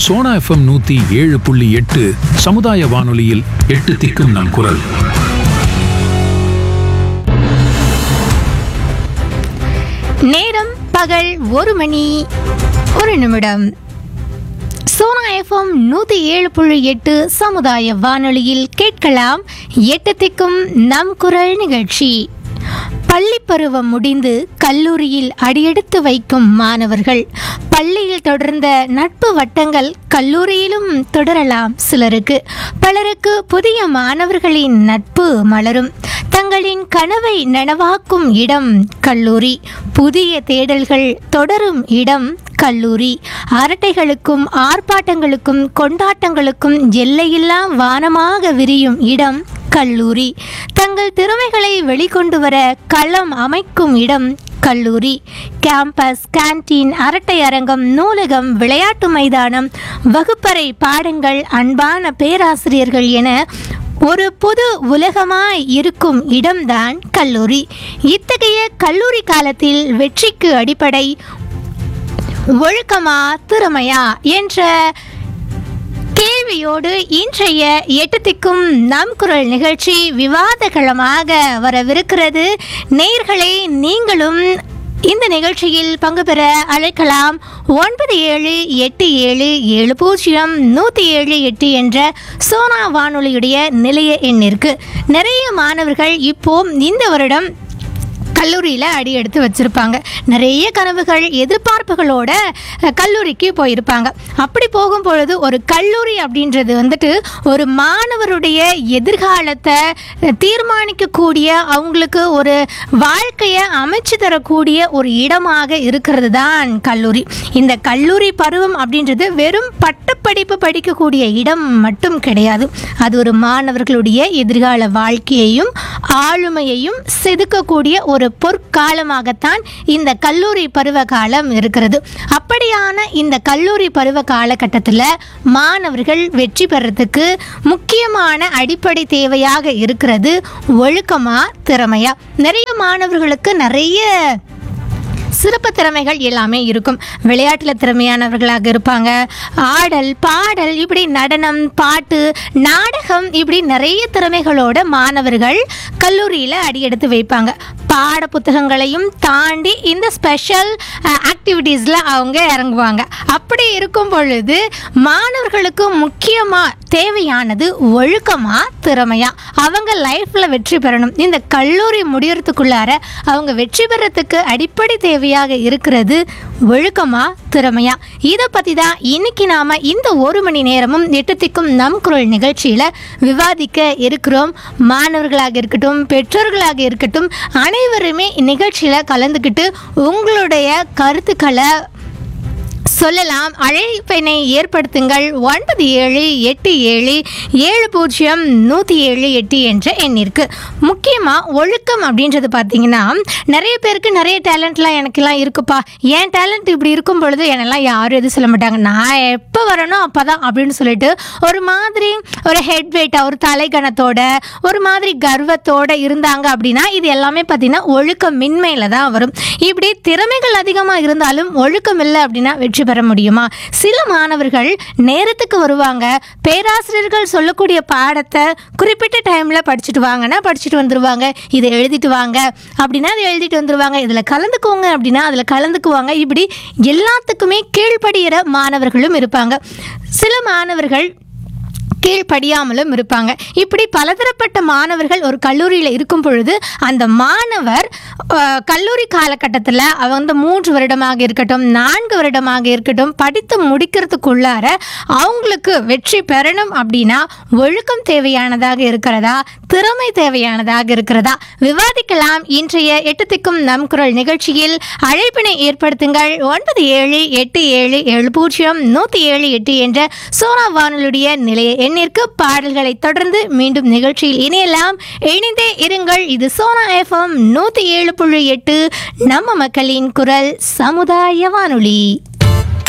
Sona FM நூத்தி ஏழு புள்ளி எட்டு சமுதாய வானொலியில் எட்டு திக்கும் நம் குரல் நேரம் பகல் ஒரு மணி ஒரு நிமிடம் சோனா எஃப்எம் நூற்றி ஏழு புள்ளி எட்டு சமுதாய வானொலியில் கேட்கலாம் எட்டு திக்கும் நம் குரல் நிகழ்ச்சி பள்ளி பருவம் முடிந்து கல்லூரியில் அடியெடுத்து வைக்கும் மாணவர்கள் பள்ளியில் தொடர்ந்த நட்பு வட்டங்கள் கல்லூரியிலும் தொடரலாம் சிலருக்கு பலருக்கு புதிய மாணவர்களின் நட்பு மலரும் தங்களின் கனவை நனவாக்கும் இடம் கல்லூரி புதிய தேடல்கள் தொடரும் இடம் கல்லூரி அரட்டைகளுக்கும் ஆர்ப்பாட்டங்களுக்கும் கொண்டாட்டங்களுக்கும் எல்லையில்லா வானமாக விரியும் இடம் கல்லூரி தங்கள் திறமைகளை வெளிக்கொண்டு வர களம் அமைக்கும் இடம் கல்லூரி கேம்பஸ் கேண்டீன் அரட்டை அரங்கம் நூலகம் விளையாட்டு மைதானம் வகுப்பறை பாடங்கள் அன்பான பேராசிரியர்கள் என ஒரு புது உலகமாய் இருக்கும் இடம்தான் கல்லூரி இத்தகைய கல்லூரி காலத்தில் வெற்றிக்கு அடிப்படை ஒழுக்கமா திறமையா என்ற கேள்வியோடு இன்றைய எட்டு திக்கும் நம் குரல் நிகழ்ச்சி விவாதகளமாக வரவிருக்கிறது நேயர்களே நீங்களும் இந்த நிகழ்ச்சியில் பங்கு பெற அழைக்கலாம் ஒன்பது ஏழு எட்டு ஏழு ஏழு பூஜ்ஜியம் நூற்றி ஏழு எட்டு என்ற சோனா வானொலியுடைய நிலைய எண்ணிற்கு நிறைய மாணவர்கள் இப்போ இந்த வருடம் கல்லூரியில் அடி எடுத்து வச்சுருப்பாங்க நிறைய கனவுகள் எதிர்பார்ப்புகளோட அஹ், கல்லூரிக்கு போயிருப்பாங்க அப்படி போகும் பொழுது ஒரு கல்லூரி அப்படின்றது வந்துட்டு ஒரு மாணவருடைய எதிர்காலத்தை அஹ், தீர்மானிக்கக்கூடிய அவங்களுக்கு ஒரு வாழ்க்கையை அமைச்சு தரக்கூடிய ஒரு இடமாக இருக்கிறது தான் கல்லூரி இந்த கல்லூரி பருவம் அப்படின்றது வெறும் பட்டப்படிப்பு படிக்கக்கூடிய இடம் மட்டும் கிடையாது அது ஒரு மாணவர்களுடைய எதிர்கால வாழ்க்கையையும் ஆளுமையையும் செதுக்கக்கூடிய ஒரு பொற்காலமாகத்தான் இந்த கல்லூரி பருவ காலம் இருக்கிறது அப்படியான இந்த கல்லூரி பருவ காலகட்டத்தில் மாணவர்கள் வெற்றி பெறத்துக்கு முக்கியமான அடிப்படை தேவையாக இருக்கிறது ஒழுக்கமா திறமையா நிறைய மாணவர்களுக்கு நிறைய சிறப்பு திறமைகள் எல்லாமே இருக்கும் விளையாட்டில் திறமையானவர்களாக இருப்பாங்க ஆடல் பாடல் இப்படி நடனம் பாட்டு நாடகம் இப்படி நிறைய திறமைகளோட மாணவர்கள் கல்லூரியில் அடியெடுத்து வைப்பாங்க பாட புத்தகங்களையும் தாண்டி இந்த ஸ்பெஷல் ஆக்டிவிட்டீஸில் அவங்க இறங்குவாங்க அப்படி இருக்கும் பொழுது மாணவர்களுக்கு முக்கியமாக தேவையானது ஒழுக்கமா திறமையா அவங்க லைஃப்பில் வெற்றி பெறணும் இந்த கல்லூரி முடியறதுக்குள்ளார அவங்க வெற்றி பெறத்துக்கு அடிப்படை தேவையாக இருக்கிறது ஒழுக்கமா திறமையா இதை பற்றி தான் இன்னைக்கு நாம இந்த ஒரு மணி நேரமும் எட்டுத்திக்கும் நம் குரல் நிகழ்ச்சியில் விவாதிக்க இருக்கிறோம் மாணவர்களாக இருக்கட்டும் பெற்றோர்களாக இருக்கட்டும் அனைவருமே நிகழ்ச்சியில் கலந்துக்கிட்டு உங்களுடைய கருத்துக்களை சொல்லலாம் அழைப்பினை ஏற்படுத்துங்கள் ஒன்பது ஏழு எட்டு ஏழு ஏழு பூஜ்ஜியம் நூற்றி ஏழு எட்டு என்ற எண்ணிற்கு முக்கியமாக ஒழுக்கம் அப்படின்றது பார்த்தீங்கன்னா நிறைய பேருக்கு நிறைய டேலண்ட்லாம் எனக்கெல்லாம் இருக்குப்பா என் டேலண்ட் இப்படி இருக்கும் பொழுது என்னெல்லாம் யாரும் எதுவும் சொல்ல மாட்டாங்க நான் எப்போ வரணும் அப்போ தான் அப்படின்னு சொல்லிட்டு ஒரு மாதிரி ஒரு ஹெட் வெயிட்டாக ஒரு தலைகணத்தோட ஒரு மாதிரி கர்வத்தோட இருந்தாங்க அப்படின்னா இது எல்லாமே பார்த்தீங்கன்னா ஒழுக்கம் மின்மையில் தான் வரும் இப்படி திறமைகள் அதிகமாக இருந்தாலும் ஒழுக்கம் இல்லை அப்படின்னா வெற்றி பெற முடியுமா சில மாணவர்கள் நேரத்துக்கு வருவாங்க பேராசிரியர்கள் சொல்லக்கூடிய பாடத்தை குறிப்பிட்ட டைமில் படிச்சுட்டு வாங்கன்னா படிச்சுட்டு வந்துருவாங்க இதை எழுதிட்டு வாங்க அப்படின்னா அதை எழுதிட்டு வந்துருவாங்க இதில் கலந்துக்குவாங்க அப்படின்னா அதில் கலந்துக்குவாங்க இப்படி எல்லாத்துக்குமே கீழ்ப்படுகிற மாணவர்களும் இருப்பாங்க சில மாணவர்கள் கீழ்ப்படியாமலும் இருப்பாங்க இப்படி பலதரப்பட்ட மாணவர்கள் ஒரு கல்லூரியில் இருக்கும் பொழுது அந்த மாணவர் அஹ், கல்லூரி காலகட்டத்தில் அந்த மூன்று வருடமாக இருக்கட்டும் நான்கு வருடமாக இருக்கட்டும் படித்து முடிக்கிறதுக்குள்ளார அவங்களுக்கு வெற்றி பெறணும் அப்படின்னா ஒழுக்கம் தேவையானதாக இருக்கிறதா திறமை தேவையானதாக இருக்கிறதா விவாதிக்கலாம் இன்றைய எட்டு திக்கும் நம் குரல் நிகழ்ச்சியில் அழைப்பினை ஏற்படுத்துங்கள் ஒன்பது ஏழு எட்டு ஏழு ஏழு பூஜ்ஜியம் நூற்றி ஏழு எட்டு என்ற சோனா வானொலியுடைய நிலைய எண்ணிற்கு பாடல்களை தொடர்ந்து மீண்டும் நிகழ்ச்சியில் இணையலாம் இணைந்தே இருங்கள் இது சோனா எஃப்எம் நூற்றி ஏழு புள்ளி எட்டு நம்ம மக்களின் குரல் சமுதாய வானொலி